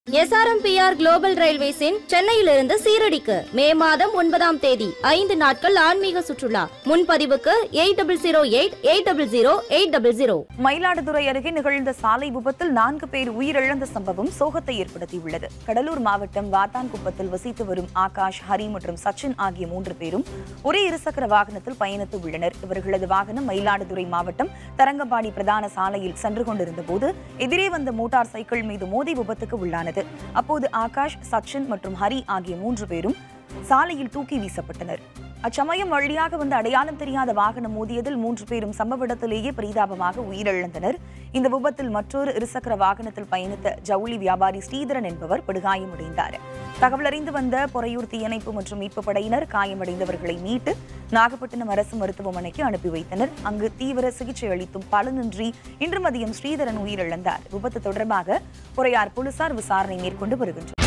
SRMPR global ரயில்வேஸின் சென்னையிலிருந்து சீரடிக்கு மே மாதம் ஒன்பதாம் தேதி ஐந்து நாட்கள் ஆன்மீக சுற்றுலா முன்பதிவுக்கு eight double zero eight eight double zero eight double zero Mayiladuthurai அருகே நிகழ்ந்த சாலை விபத்தில் நான்கு பேர் உயிரிழந்த சம்பவம் சோகத்தை ஏற்படுத்தியுள்ளது கடலூர் மாவட்டம் வாத்தான்குப்பத்தில் வசித்து வரும் ஆகாஷ் ஹரி மற்றும் சச்சின் ஆகிய மூன்று பேரும் ஒரே இருசக்கர வாகனத்தில் பயணித்து உள்ளனர் இவர்களது வாகனம் மயிலாடுதுறை மாவட்டம் தரங்கம்பாடி பிரதான சாலையில் சென்று கொண்டிருந்த போது எதிரே வந்த மோட்டார் சைக்கிள் மீது மோதி விபத்துக்கு உள்ளானது அப்போது ஆகாஷ் சச்சின் மற்றும் ஹரி ஆகிய மூன்று பேரும் சாலையில் தூக்கி வீசப்பட்டனர் அச்சமயம் வழியாக வந்த அடையாளம் தெரியாத வாகனம் மோதியதில் மூன்று பேரும் சம்பவ இடத்திலேயே பரிதாபமாக உயிரிழந்தனர் இந்த விபத்தில் மற்றொரு இருசக்கர வாகனத்தில் பயணித்த ஜவுளி வியாபாரி ஸ்ரீதரன் என்பவர் படுகாயமடைந்தார் தகவல் அறிந்து வந்த பொறையூர் தீயணைப்பு மற்றும் மீட்பு படையினர் காயமடைந்தவர்களை மீட்டு நாகப்பட்டினம் அரசு மருத்துவமனைக்கு அனுப்பி வைத்தனர் அங்கு தீவிர சிகிச்சை அளித்தும் பலனின்றி இன்று மதியம் ஸ்ரீதரன் உயிரிழந்தார் விபத்து தொடர்பாக பொறையார் போலீசார் விசாரணை மேற்கொண்டு வருகின்றனர்